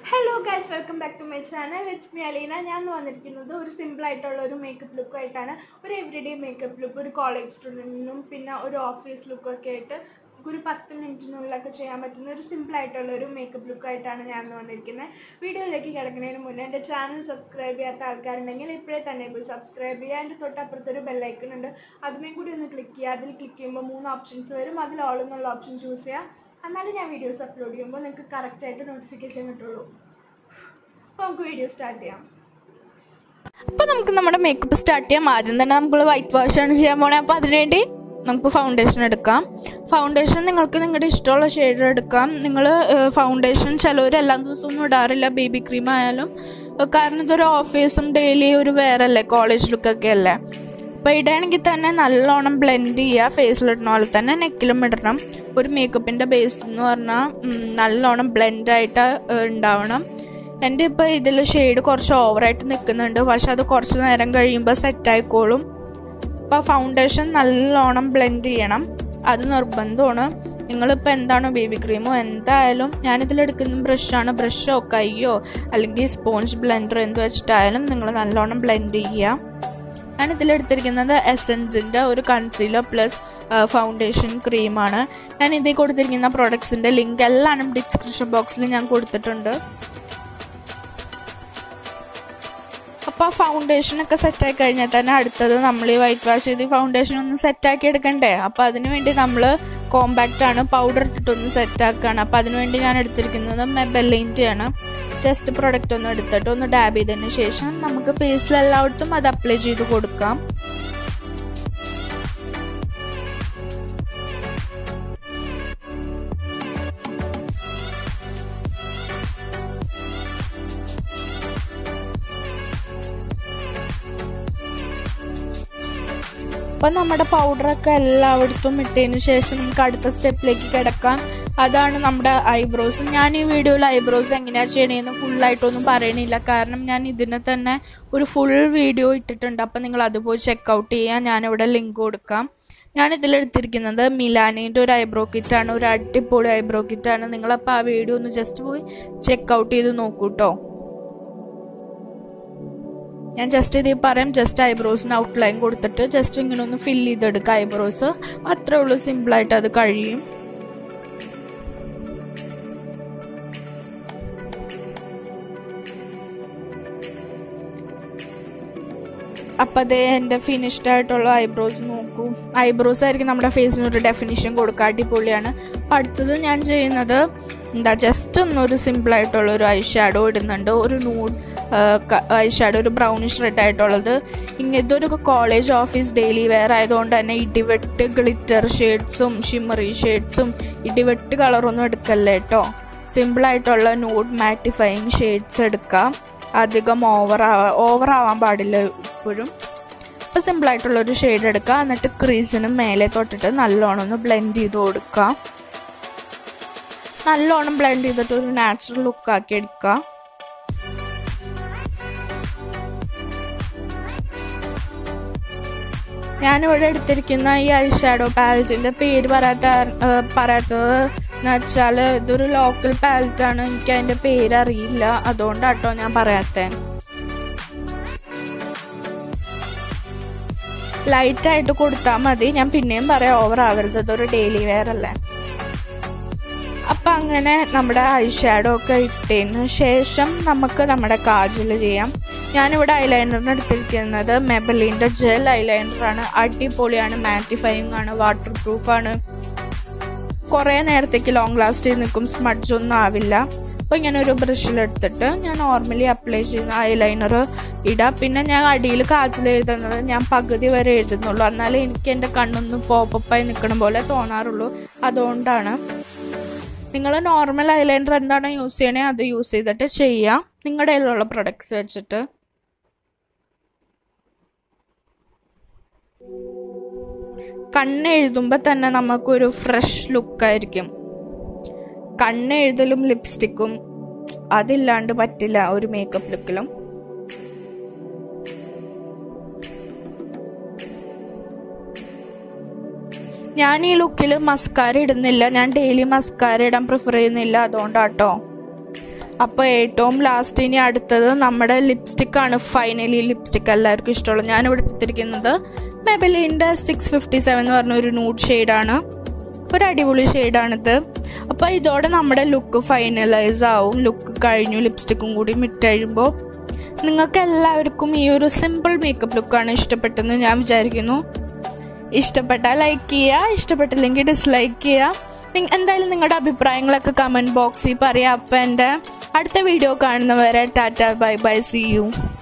hello guys welcome back to my channel it's me Aleena ഞാൻ ഇന്ന് വന്നിരിക്കുന്നത് ഒരു സിമ്പിൾ ആയിട്ടുള്ള ഒരു മേക്കപ്പ് ലുക്ക് ആയിട്ടാണ് ഒരു എവറിഡേ മേക്കപ്പ് ലുക്ക് ഒരു കോളേജ് സ്റ്റുഡൻറ്റിനും പിന്നെ ഒരു ഓഫീസ് ലുക്കൊക്കെ ആയിട്ട് ഒരു പത്ത് മിനിറ്റിനുള്ളിലൊക്കെ ചെയ്യാൻ പറ്റുന്ന ഒരു സിമ്പിൾ ആയിട്ടുള്ള ഒരു മേക്കപ്പ് ലുക്ക് ആയിട്ടാണ് ഞാൻ ഇന്ന് വന്നിരിക്കുന്നത് വീഡിയോയിലേക്ക് കിടക്കുന്നതിന് മുന്നേ എൻ്റെ ചാനൽ സബ്സ്ക്രൈബ് ചെയ്യാത്ത ആൾക്കാരുണ്ടെങ്കിൽ ഇപ്പോഴേ തന്നെ പോയി സബ്സ്ക്രൈബ് ചെയ്യുക അതിൻ്റെ തൊട്ടപ്പുറത്തൊരു ബെല്ലൈക്കൺ ഉണ്ട് അതുമേ കൂടി ഒന്ന് ക്ലിക്ക് ചെയ്യുക അതിൽ ക്ലിക്ക് ചെയ്യുമ്പോൾ മൂന്ന് ഓപ്ഷൻസ് വരും അതിൽ ഓൾ എന്നുള്ള ഓപ്ഷൻ ചൂസ് ചെയ്യുക എന്നാലും ഞാൻ വീഡിയോസ് അപ്ലോഡ് ചെയ്യുമ്പോൾ നിങ്ങൾക്ക് കറക്റ്റായിട്ട് നോട്ടിഫിക്കേഷൻ കിട്ടുള്ളൂ അപ്പോൾ നമുക്ക് വീഡിയോ സ്റ്റാർട്ട് ചെയ്യാം അപ്പോൾ നമുക്ക് നമ്മുടെ മേക്കപ്പ് സ്റ്റാർട്ട് ചെയ്യാം ആദ്യം തന്നെ നമ്മൾ വൈറ്റ് വാഷാണ് ചെയ്യാൻ പോണേ അപ്പോൾ അതിനുവേണ്ടി നമുക്ക് ഫൗണ്ടേഷൻ എടുക്കാം ഫൗണ്ടേഷൻ നിങ്ങൾക്ക് നിങ്ങളുടെ ഇഷ്ടമുള്ള ഷെയ്ഡ് എടുക്കാം നിങ്ങൾ ഫൗണ്ടേഷൻ ചിലവർ എല്ലാ ദിവസവും ഒന്നും ഇടാറില്ല ബേബി ക്രീം ആയാലും ഏഹ് കാരണം ഇതൊരു ഓഫീസും ഡെയിലി ഒരു വേറെ അല്ലേ കോളേജ് ലുക്കൊക്കെ അല്ലേ അപ്പോൾ ഇടുകയാണെങ്കിൽ തന്നെ നല്ലോണം ബ്ലെൻഡ് ചെയ്യുക ഫേസിലിടുന്ന പോലെ തന്നെ നെക്കിലും ഇടണം ഒരു മേക്കപ്പിൻ്റെ ബേസ് എന്ന് പറഞ്ഞാൽ ഉം, നല്ലോണം ബ്ലെൻഡായിട്ട് ഉണ്ടാവണം എൻ്റെ ഇപ്പോൾ ഇതിൽ ഷെയ്ഡ് കുറച്ച് ഓവറായിട്ട് നിൽക്കുന്നുണ്ട് പക്ഷെ അത് കുറച്ച് നേരം കഴിയുമ്പോൾ സെറ്റ് ആയിക്കോളും അപ്പോൾ ഫൗണ്ടേഷൻ നല്ലോണം ബ്ലെൻഡ് ചെയ്യണം അത് നിർബന്ധമാണ് നിങ്ങളിപ്പോൾ എന്താണോ ബേബി ക്രീമോ എന്തായാലും ഞാനിതിലെടുക്കുന്ന ബ്രഷാണ് ബ്രഷോ കയ്യോ അല്ലെങ്കിൽ സ്പോഞ്ച് ബ്ലെൻഡർ എന്ത് വെച്ചിട്ടായാലും നിങ്ങൾ നല്ലോണം ബ്ലെൻഡ് ചെയ്യുക ഞാൻ ഇതിലെടുത്തിരിക്കുന്നത് എസെൻസിൻ്റെ ഒരു കൺസീലർ പ്ലസ് ഫൗണ്ടേഷൻ ക്രീമാണ് ഞാൻ ഇതിൽ കൊടുത്തിരിക്കുന്ന പ്രോഡക്ട്സിൻ്റെ ലിങ്ക് എല്ലാം ഡിസ്ക്രിപ്ഷൻ ബോക്സിൽ ഞാൻ കൊടുത്തിട്ടുണ്ട് അപ്പോൾ ഫൗണ്ടേഷനൊക്കെ സെറ്റായി കഴിഞ്ഞാൽ തന്നെ അടുത്തത് നമ്മൾ ഈ വൈറ്റ് വാഷ് ചെയ്ത് ഫൗണ്ടേഷൻ ഒന്ന് സെറ്റാക്കി എടുക്കണ്ടേ അപ്പോൾ അതിന് വേണ്ടി നമ്മൾ കോമ്പാക്റ്റ് ആണ് പൗഡർ ഇട്ടിട്ടൊന്ന് സെറ്റാക്കുകയാണ് അപ്പോൾ അതിന് വേണ്ടി ഞാൻ എടുത്തിരിക്കുന്നത് മെബെല്ലിൻ്റെ ആണ് ജസ്റ്റ് പ്രൊഡക്റ്റ് ഒന്ന് എടുത്തിട്ട് ഒന്ന് ഡാബ് ചെയ്തതിന് ശേഷം നമുക്ക് ഫേസിൽ എല്ലായിടത്തും അത് അപ്ലൈ ചെയ്ത് കൊടുക്കാം അപ്പം നമ്മുടെ പൗഡറൊക്കെ എല്ലായിടത്തും ഇട്ടതിന് ശേഷം നമുക്ക് അടുത്ത സ്റ്റെപ്പിലേക്ക് കിടക്കാം അതാണ് നമ്മുടെ ഐബ്രോസ് ഞാൻ ഈ വീഡിയോയിൽ ഐബ്രോസ് എങ്ങനെയാണ് ചെയ്യണതെന്ന് ഫുള്ളായിട്ടൊന്നും പറയണില്ല കാരണം ഞാൻ ഇതിന് തന്നെ ഒരു ഫുൾ വീഡിയോ ഇട്ടിട്ടുണ്ട് അപ്പം നിങ്ങൾ അത് പോയി ചെക്കൗട്ട് ചെയ്യാൻ ഞാനിവിടെ ലിങ്ക് കൊടുക്കാം ഞാൻ ഇതിലെടുത്തിരിക്കുന്നത് മിലാനീൻ്റെ ഒരു ഐബ്രോ കിറ്റാണ് ഒരു അടിപൊളി ഐബ്രോ കിറ്റാണ് നിങ്ങളപ്പോൾ ആ വീഡിയോ ഒന്ന് ജസ്റ്റ് പോയി ചെക്കൗട്ട് ചെയ്ത് നോക്കൂ കേട്ടോ ഞാൻ ജസ്റ്റ് ഇതിൽ പറയാം ജസ്റ്റ് ഐബ്രോസിന് ഔട്ട്ലൈൻ കൊടുത്തിട്ട് ജസ്റ്റ് ഇങ്ങനെ ഒന്ന് ഫില്ല് ചെയ്തെടുക്കുക ഐബ്രോസ് അത്രേ ഉള്ളൂ സിമ്പിളായിട്ട് അത് കഴിയും അപ്പം അതേ എൻ്റെ ഫിനിഷ്ഡ് ആയിട്ടുള്ള ഐബ്രോസ് നോക്കൂ ഐബ്രോസ് ആയിരിക്കും നമ്മുടെ ഫേസിന് ഒരു ഡെഫിനിഷൻ കൊടുക്കുക അടിപൊളിയാണ് അപ്പം അടുത്തത് ഞാൻ ചെയ്യുന്നത് എന്താ ജസ്റ്റ് ഒന്നൊരു സിമ്പിളായിട്ടുള്ള ഒരു ഐ ഷാഡോ ഇടുന്നുണ്ട് ഒരു നൂഡ് ഐ ഷാഡോ ഒരു ബ്രൗണിഷ് റെഡ് ആയിട്ടുള്ളത് ഇങ്ങനെ ഇതൊരു കോളേജ് ഓഫീസ് ഡെയിലി വെയർ ആയതുകൊണ്ട് തന്നെ ഇടിവെട്ട് ഗ്ലിറ്റർ ഷെയ്ഡ്സും ഷിമ്മറി ഷെയ്ഡ്സും ഇടിവെട്ട് കളറൊന്നും എടുക്കല്ലേ കേട്ടോ സിമ്പിളായിട്ടുള്ള നൂഡ് മാറ്റിഫൈങ് ഷെയ്ഡ്സ് എടുക്കാം അധികം ഓവർ ഓവർ ആവാൻ പാടില്ല ഇപ്പോഴും അപ്പോൾ സിമ്പിളായിട്ടുള്ളൊരു ഷെയ്ഡ് എടുക്കുക എന്നിട്ട് ക്രീസിന് മേലെ തൊട്ടിട്ട് നല്ലോണം ഒന്ന് ബ്ലെൻഡ് ചെയ്ത് കൊടുക്കുക നല്ലോണം ബ്ലെൻഡ് ചെയ്തിട്ട് ഒരു നാച്ചുറൽ ലുക്കാക്കി എടുക്കുക ഞാനിവിടെ എടുത്തിരിക്കുന്ന ഈ ഐ ഷാഡോ പാലറ്റിൻ്റെ പേര് പറയാത്ത പറയാത്തത് എന്ന് വെച്ചാൽ ഇതൊരു ലോക്കൽ പാലറ്റാണ് എനിക്ക് അതിൻ്റെ പേര് അറിയില്ല അതുകൊണ്ടാട്ടോ ഞാൻ പറയാത്തത് ലൈറ്റായിട്ട് കൊടുത്താൽ മതി ഞാൻ പിന്നെയും പറയാം ഓവർ ആവരുത് ഇതൊരു ഡെയിലി വെയർ അല്ലേ അപ്പം അങ്ങനെ നമ്മുടെ ഐ ഷാഡോ ഒക്കെ ഇട്ടതിന് ശേഷം നമുക്ക് നമ്മുടെ കാജൽ ചെയ്യാം ഞാനിവിടെ ഐലൈനറിന് എടുത്തിരിക്കുന്നത് മെബലിൻ്റെ ജെൽ ഐലൈനറാണ് അടിപൊളിയാണ് മാറ്റിഫൈങ് ആണ് വാട്ടർ പ്രൂഫാണ് കുറേ നേരത്തേക്ക് ലോങ് ലാസ്റ്റ് ചെയ്ത് നിൽക്കും സ്മഡ്ജ് ഒന്നും ആവില്ല അപ്പോൾ ഇങ്ങനെ ഒരു ബ്രഷിലെടുത്തിട്ട് ഞാൻ നോർമലി അപ്ലൈ ചെയ്യുന്ന ഐലൈനർ ഇടാം പിന്നെ ഞാൻ അടിയിൽ കാജൽ എഴുതുന്നത് ഞാൻ പകുതി വരെ എഴുതുന്നുള്ളൂ എന്നാലേ എനിക്ക് എൻ്റെ കണ്ണൊന്ന് പോപ്പപ്പായി നിൽക്കണ പോലെ തോന്നാറുള്ളൂ അതുകൊണ്ടാണ് നിങ്ങൾ നോർമൽ ഐലൈനർ എന്താണോ യൂസ് ചെയ്യണേ അത് യൂസ് ചെയ്തിട്ട് ചെയ്യാം നിങ്ങളുടെ കയ്യിലുള്ള പ്രൊഡക്ട്സ് വെച്ചിട്ട് കണ്ണ് എഴുതുമ്പോൾ തന്നെ നമുക്കൊരു ഫ്രഷ് ലുക്കായിരിക്കും കണ്ണ് എഴുതലും ലിപ്സ്റ്റിക്കും അതില്ലാണ്ട് പറ്റില്ല ഒരു മേക്കപ്പ് ലുക്കിലും ഞാൻ ഈ ലുക്കിൽ മസ്കാര ഇടുന്നില്ല ഞാൻ ഡെയിലി മസ്കാര ഇടാൻ പ്രിഫർ ചെയ്യുന്നില്ല അതുകൊണ്ടാട്ടോ അപ്പോൾ ഏറ്റവും ലാസ്റ്റ് ഇനി അടുത്തത് നമ്മുടെ ലിപ്സ്റ്റിക് ആണ് ഫൈനലി ലിപ്സ്റ്റിക് എല്ലാവർക്കും ഇഷ്ടമുള്ളത് ഞാനിവിടെ എടുത്തിരിക്കുന്നത് മെബലിൻ്റെ സിക്സ് ഫിഫ്റ്റി സെവൻ എന്ന് പറഞ്ഞ ഒരു നൂഡ് ഷെയ്ഡാണ് ഒരു അടിപൊളി ഷെയ്ഡാണിത് അപ്പോൾ ഇതോടെ നമ്മുടെ ലുക്ക് ഫൈനലൈസ് ആവും ലുക്ക് കഴിഞ്ഞു ലിപ്സ്റ്റിക്കും കൂടി മിറ്റ് കഴിയുമ്പോൾ നിങ്ങൾക്ക് എല്ലാവർക്കും ഈ ഒരു സിമ്പിൾ മേക്കപ്പ് ലുക്കാണ് ഇഷ്ടപ്പെട്ടെന്ന് ഞാൻ വിചാരിക്കുന്നു ഇഷ്ടപ്പെട്ടാൽ ലൈക്ക് ചെയ്യുക ഇഷ്ടപ്പെട്ടില്ലെങ്കിൽ ഡിസ്ലൈക്ക് ചെയ്യുക നിങ്ങ- എന്തായാലും നിങ്ങളുടെ അഭിപ്രായങ്ങളൊക്കെ കമൻറ്റ് ബോക്സിൽ പറയാം അപ്പം എൻ്റെ അടുത്ത വീഡിയോ കാണുന്നവരെ tata bye bye see U